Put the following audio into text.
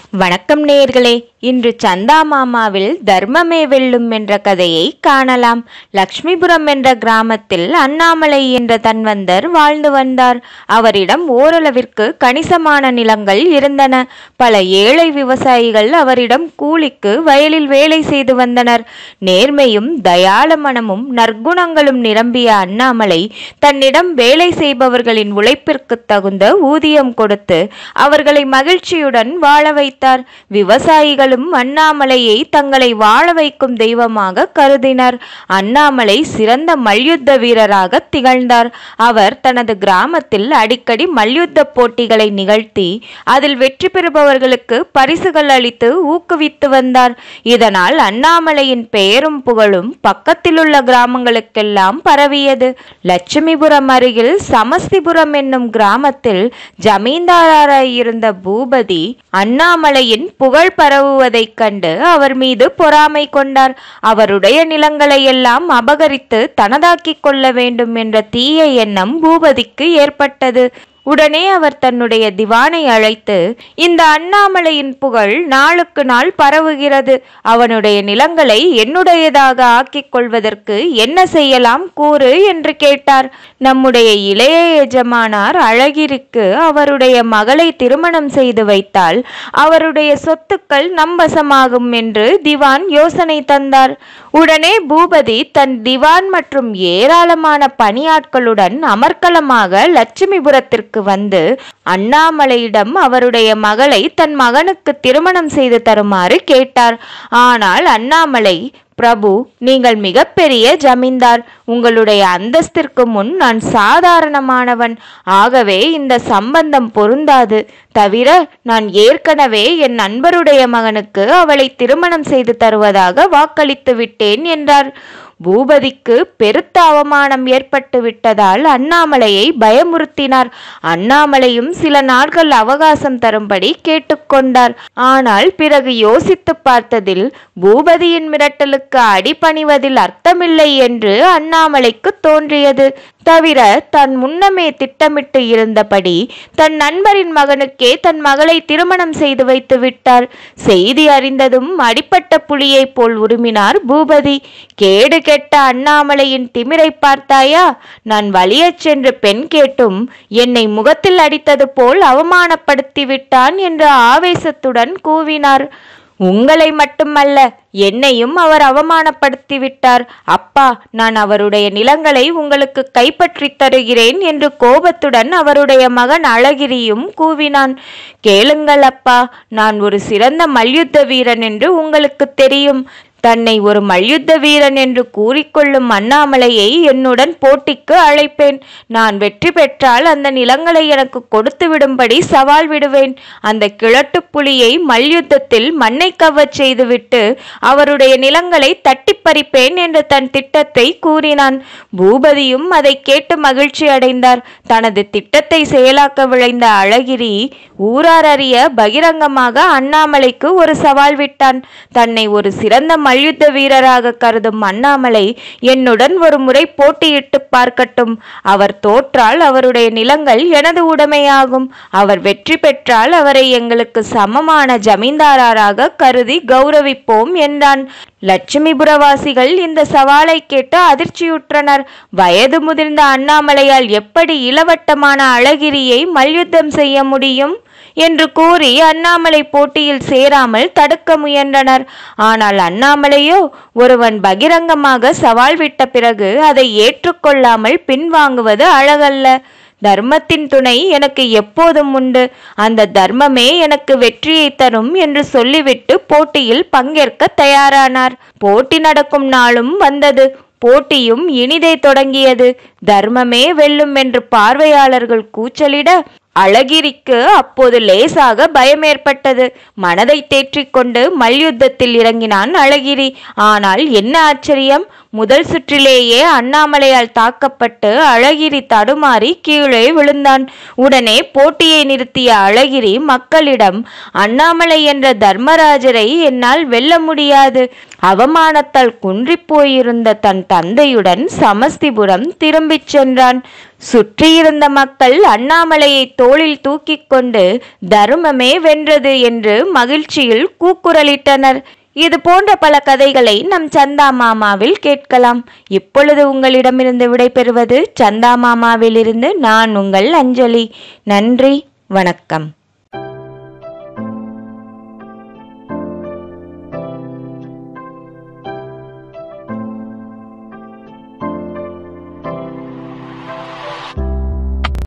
வணக்கம் நேயர்களே இன்று சந்தா மாமாவில் தர்மமே வெல்லும் என்ற கதையை காணலாம் லக்ஷ்மிபுரம் என்ற கிராமத்தில் அண்ணாமலை என்ற தன்வந்தர் வாழ்ந்து வந்தார் அவரிடம் ஓரளவிற்கு கணிசமான நிலங்கள் இருந்தன பல ஏழை விவசாயிகள் அவரிடம் கூலிக்கு வயலில் வேலை செய்து வந்தனர் நேர்மையும் தயாள மனமும் நற்குணங்களும் நிரம்பிய அண்ணாமலை தன்னிடம் வேலை செய்பவர்களின் உழைப்பிற்கு தகுந்த ஊதியம் கொடுத்து அவர்களை மகிழ்ச்சியுடன் வாழ வைத்தார் விவசாயிகளும் அண்ணாமலையை தங்களை வாழ வைக்கும் தெய்வமாக கருதினர் அண்ணாமலை சிறந்த மல்யுத்த வீரராக திகழ்ந்தார் அவர் தனது கிராமத்தில் அடிக்கடி மல்யுத்த போட்டிகளை நிகழ்த்தி அதில் வெற்றி பெறுபவர்களுக்கு பரிசுகள் அளித்து ஊக்குவித்து வந்தார் இதனால் அண்ணாமலையின் பெயரும் புகழும் பக்கத்திலுள்ள கிராமங்களுக்கெல்லாம் பரவியது லட்சுமிபுரம் அருகில் சமஸ்திபுரம் என்னும் கிராமத்தில் ஜமீன்தாராய் இருந்த பூபதி அண்ணாமலையின் புகழ் பரவுவதைக் கண்டு அவர் மீது பொறாமை கொண்டார் அவருடைய நிலங்களை எல்லாம் அபகரித்து தனதாக்கிக் கொள்ள வேண்டும் என்ற தீய எண்ணம் பூபதிக்கு ஏற்பட்டது உடனே அவர் தன்னுடைய திவானை அழைத்து இந்த அண்ணாமலையின் புகழ் நாளுக்கு நாள் பரவுகிறது அவனுடைய நிலங்களை என்னுடையதாக ஆக்கிக் கொள்வதற்கு என்ன செய்யலாம் கூறு என்று கேட்டார் நம்முடைய இளைய எஜமானார் அழகிரிக்கு அவருடைய மகளை திருமணம் செய்து வைத்தால் அவருடைய சொத்துக்கள் நம்பசமாகும் என்று திவான் யோசனை தந்தார் உடனே பூபதி தன் திவான் மற்றும் ஏராளமான பணியாட்களுடன் அமர்க்கலமாக லட்சுமிபுரத்திற்கு வந்து அண்ணாமலையிடம் அவருடைய மகளை தன் மகனுக்கு திருமணம் செய்து தருமாறு கேட்டார் ஆனால் அண்ணாமலை பிரபு நீங்கள் மிகப்பெரிய ஜமீன்தார் உங்களுடைய அந்தஸ்திற்கு முன் நான் சாதாரணமானவன் ஆகவே இந்த சம்பந்தம் பொருந்தாது தவிர நான் ஏற்கனவே என் நண்பருடைய மகனுக்கு அவளை திருமணம் செய்து தருவதாக வாக்களித்து விட்டேன் என்றார் பூபதிக்கு பெருத்த அவமானம் ஏற்பட்டு விட்டதால் அண்ணாமலையை பயமுறுத்தினார் அண்ணாமலையும் சில நாட்கள் அவகாசம் தரும்படி கேட்டுக்கொண்டார் ஆனால் பிறகு யோசித்து பார்த்ததில் பூபதியின் மிரட்டலுக்கு அடிபணிவதில் அர்த்தமில்லை என்று அண்ணாமலைக்கு தோன்றியது தவிர தன் முன்னமே திட்டமிட்டு இருந்தபடி தன் நண்பரின் மகனுக்கே தன் மகளை திருமணம் செய்து வைத்து விட்டார் செய்தி அறிந்ததும் அடிப்பட்ட புலியைப் போல் உருமினார் பூபதி கேடு கெட்ட அண்ணாமலையின் திமிரை பார்த்தாயா நான் வலியச் சென்று பெண் கேட்டும் என்னை முகத்தில் அடித்தது போல் அவமானப்படுத்தி விட்டான் என்று ஆவேசத்துடன் கூவினார் உங்களை மட்டுமல்ல என்னையும் அவர் அவமானப்படுத்தி விட்டார் அப்பா நான் அவருடைய நிலங்களை உங்களுக்கு கைப்பற்றி தருகிறேன் என்று கோபத்துடன் அவருடைய மகன் அழகிரியும் கூவினான் கேளுங்கள் அப்பா நான் ஒரு சிறந்த மல்யுத்த வீரன் என்று உங்களுக்கு தெரியும் தன்னை ஒரு மல்யுத்த வீரன் என்று கூறிக்கொள்ளும் அண்ணாமலையை என்னுடன் போட்டிக்கு அழைப்பேன் நான் வெற்றி பெற்றால் அந்த நிலங்களை எனக்கு கொடுத்து விடும்படி சவால் விடுவேன் அந்த கிழட்டு புலியை மல்யுத்தத்தில் மண்ணை கவ்வச் செய்துவிட்டு அவருடைய நிலங்களை தட்டி பறிப்பேன் என்று தன் திட்டத்தை கூறினான் பூபதியும் அதை கேட்டு மகிழ்ச்சி அடைந்தார் தனது திட்டத்தை செயலாக்க விளைந்த அழகிரி ஊரார் அறிய பகிரங்கமாக அண்ணாமலைக்கு ஒரு சவால் விட்டான் தன்னை ஒரு சிறந்த மல்யுத்த வீரராக கருதும் அண்ணாமலை என்னுடன் ஒரு முறை போட்டியிட்டு பார்க்கட்டும் அவர் தோற்றால் அவருடைய நிலங்கள் எனது உடைமையாகும் அவர் வெற்றி பெற்றால் அவரை எங்களுக்கு சமமான ஜமீன்தாராக கருதி கௌரவிப்போம் என்றான் லட்சுமிபுரவாசிகள் இந்த சவாலை கேட்டு அதிர்ச்சியுற்றனர் வயது முதிர்ந்த அண்ணாமலையால் எப்படி இளவட்டமான அழகிரியை மல்யுத்தம் செய்ய முடியும் என்று கூறி அண்ணாமலை போட்டியில் சேராமல் தடுக்க முயன்றனர் ஆனால் அண்ணாமலையோ ஒருவன் பகிரங்கமாக சவால் விட்ட பிறகு அதை ஏற்றுக்கொள்ளாமல் பின்வாங்குவது அழகல்ல தர்மத்தின் துணை எனக்கு எப்போதும் உண்டு அந்த தர்மமே எனக்கு வெற்றியை தரும் என்று சொல்லிவிட்டு போட்டியில் பங்கேற்க தயாரானார் போட்டி நடக்கும் நாளும் வந்தது போட்டியும் இனிதே தொடங்கியது தர்மமே வெல்லும் என்று பார்வையாளர்கள் கூச்சலிட அழகிரிக்கு அப்போது லேசாக பயம் ஏற்பட்டது மனதை தேற்றிக்கொண்டு மல்யுத்தத்தில் இறங்கினான் அழகிரி ஆனால் என்ன ஆச்சரியம் முதல் சுற்றிலேயே அண்ணாமலையால் தாக்கப்பட்டு அழகிரி தடுமாறி கீழே விழுந்தான் உடனே போட்டியை நிறுத்திய அழகிரி மக்களிடம் அண்ணாமலை என்ற தர்மராஜரை என்னால் வெல்ல முடியாது அவமானத்தால் குன்றிப் போயிருந்த தன் தந்தையுடன் சமஸ்திபுரம் திரும்பிச் சென்றான் சுற்றியிருந்த மக்கள் அண்ணாமலையை தோளில் தூக்கிக் கொண்டு தருமமே வென்றது என்று மகிழ்ச்சியில் கூக்குரலிட்டனர் இது போன்ற பல கதைகளை நம் சந்தா மாமாவில் கேட்கலாம் இப்பொழுது உங்களிடமிருந்து விடைபெறுவது சந்தா மாமாவிலிருந்து நான் உங்கள் அஞ்சலி நன்றி வணக்கம்